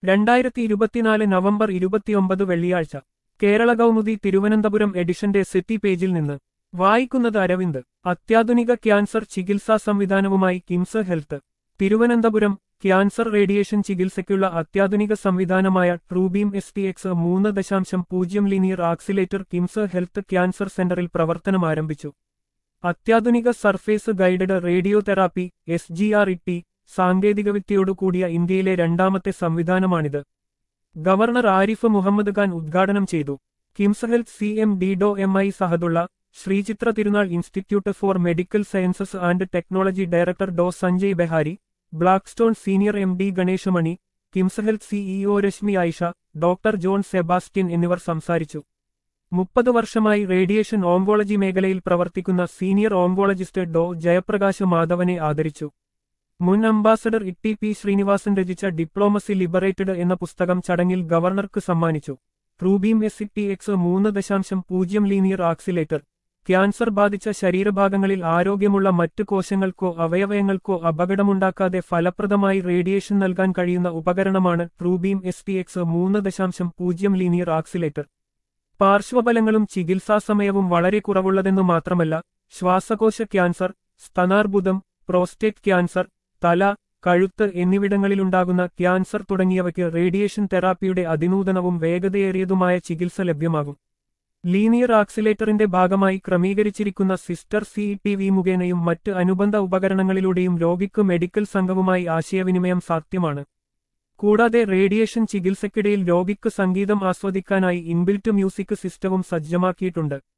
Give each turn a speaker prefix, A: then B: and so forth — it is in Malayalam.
A: രണ്ടായിരത്തി ഇരുപത്തിനാല് നവംബർ ഇരുപത്തിയൊമ്പത് വെള്ളിയാഴ്ച കേരള കൗമുദി തിരുവനന്തപുരം എഡിഷന്റെ സിറ്റി പേജിൽ നിന്ന് വായിക്കുന്നത് അരവിന്ദ് അത്യാധുനിക ക്യാൻസർ ചികിത്സാ സംവിധാനവുമായി KIMS health Thiruvananthapuram cancer radiation ചികിത്സയ്ക്കുള്ള അത്യാധുനിക സംവിധാനമായ ട്രൂബീം എസ് ടി എക്സ് മൂന്ന് ദശാംശം പൂജ്യം linear accelerator KIMS health cancer സെന്ററിൽ പ്രവർത്തനം ആരംഭിച്ചു അത്യാധുനിക surface guided radiotherapy S G R E T സാങ്കേതികവിദ്യയോടുകൂടിയ ഇന്ത്യയിലെ രണ്ടാമത്തെ സംവിധാനമാണിത് ഗവർണർ ആരിഫ് മുഹമ്മദ് ഖാൻ ഉദ്ഘാടനം ചെയ്തു KIMS health C M D Dr M I Sahadulla Sree Chitra Thirunal institute for medical sciences and technology director Dr Sanjay Behari Blackstone senior M D Ganeshamani KIMS health CEO Rashmi Ayisha doctor John Sebastian എന്നിവർ സംസാരിച്ചു മുപ്പത് വർഷമായി റേഡിയേഷൻ ഓങ്കോളജി മേഖലയിൽ പ്രവർത്തിക്കുന്ന സീനിയർ ഓങ്കോളജിസ്റ്റ് ഡോ ജയപ്രകാശ് മാധവനെ ആദരിച്ചു മുൻ അംബാസഡർ ഇട്ടി പി ശ്രീനിവാസൻ രചിച്ച ഡിപ്ലോമസി ലിബറേറ്റഡ് എന്ന പുസ്തകം ചടങ്ങിൽ ഗവർണർക്ക് സമ്മാനിച്ചു ട്രൂബീം എസ് ടി എക്സ് മൂന്ന് ദശാംശം പൂജ്യം ലീനിയർ ആക്സിലേറ്റർ ക്യാൻസർ ബാധിച്ച ശരീരഭാഗങ്ങളിൽ ആരോഗ്യമുള്ള മറ്റു കോശങ്ങൾക്കോ അവയവയങ്ങൾക്കോ അപകടമുണ്ടാക്കാതെ ഫലപ്രദമായി റേഡിയേഷൻ നൽകാൻ കഴിയുന്ന ഉപകരണമാണ് ട്രൂബീം എസ് ടി എക്സ് മൂന്ന് ദശാംശം പൂജ്യം ലീനിയർ ആക്സിലേറ്റർ പാർശ്വഫലങ്ങളും ചികിത്സാസമയവും വളരെ കുറവുള്ളതെന്നു മാത്രമല്ല ശ്വാസകോശ ക്യാൻസർ സ്തനാർബുദം പ്രോസ്റ്റേറ്റ് ക്യാൻസർ തല കഴുത്ത് എന്നിവിടങ്ങളിലുണ്ടാകുന്ന ക്യാൻസർ തുടങ്ങിയവയ്ക്ക് റേഡിയേഷൻ തെറാപ്പിയുടെ അതിനൂതനവും വേഗതയേറിയതുമായ ചികിത്സ ലഭ്യമാകും ലീനിയർ ആക്സിലേറ്ററിന്റെ ഭാഗമായി ക്രമീകരിച്ചിരിക്കുന്ന സിസ്റ്റർ സി ടി വി മുഖേനയും മറ്റ് അനുബന്ധ ഉപകരണങ്ങളിലൂടെയും രോഗിക്ക് മെഡിക്കൽ സംഘവുമായി ആശയവിനിമയം സാധ്യമാണ് കൂടാതെ റേഡിയേഷൻ ചികിത്സയ്ക്കിടയിൽ രോഗിക്ക് സംഗീതം ആസ്വദിക്കാനായി ഇൻബിൽറ്റ് മ്യൂസിക് സിസ്റ്റവും സജ്ജമാക്കിയിട്ടുണ്ട്